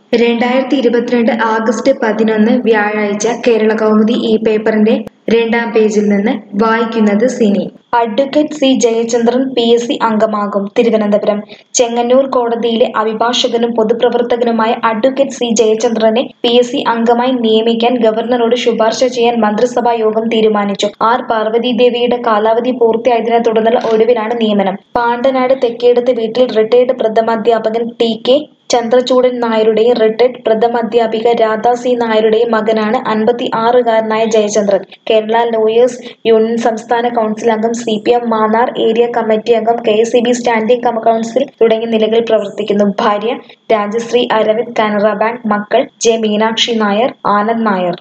രണ്ടായിരത്തി ഇരുപത്തിരണ്ട് ആഗസ്റ്റ് പതിനൊന്ന് വ്യാഴാഴ്ച കേരള കൗമുദി ഈ പേപ്പറിന്റെ രണ്ടാം പേജിൽ നിന്ന് വായിക്കുന്നത് Sini advocate C Jayachandran P S C അംഗമാകും തിരുവനന്തപുരം ചെങ്ങന്നൂർ കോടതിയിലെ അഭിഭാഷകനും പൊതുപ്രവർത്തകനുമായ അഡ്വക്കേറ്റ് സി ജയചന്ദ്രനെ പി എസ് സി അംഗമായി നിയമിക്കാൻ ഗവർണറോട് ശുപാർശ ചെയ്യാൻ മന്ത്രിസഭാ യോഗം തീരുമാനിച്ചു ആർ പാർവതി ദേവിയുടെ കാലാവധി പൂർത്തിയായതിനെ തുടർന്നുള്ള ഒടുവിലാണ് നിയമനം പാണ്ടനാട് തെക്കേടത്ത് വീട്ടിൽ റിട്ടയർഡ് പ്രഥമാധ്യാപകൻ ടി കെ ചന്ദ്രചൂഡൻ നായരുടെയും റിട്ടയർഡ് പ്രഥമാധ്യാപിക രാധ സി നായരുടെയും മകനാണ് അൻപത്തി ആറുകാരനായ ജയചന്ദ്രൻ കേരള ലോയേഴ്സ് യൂണിയൻ സംസ്ഥാന കൗൺസിൽ അംഗം C P M Mannar area committee അംഗം K S E B standing കം- കൗൺസിൽ തുടങ്ങിയ നിലകളിൽ പ്രവർത്തിക്കുന്നു ഭാര്യ രാജശ്രീ അരവിന്ദ് കാനറ ബാങ്ക് മക്കൾ ജെ മീനാക്ഷി നായർ ആനന്ദ് നായർ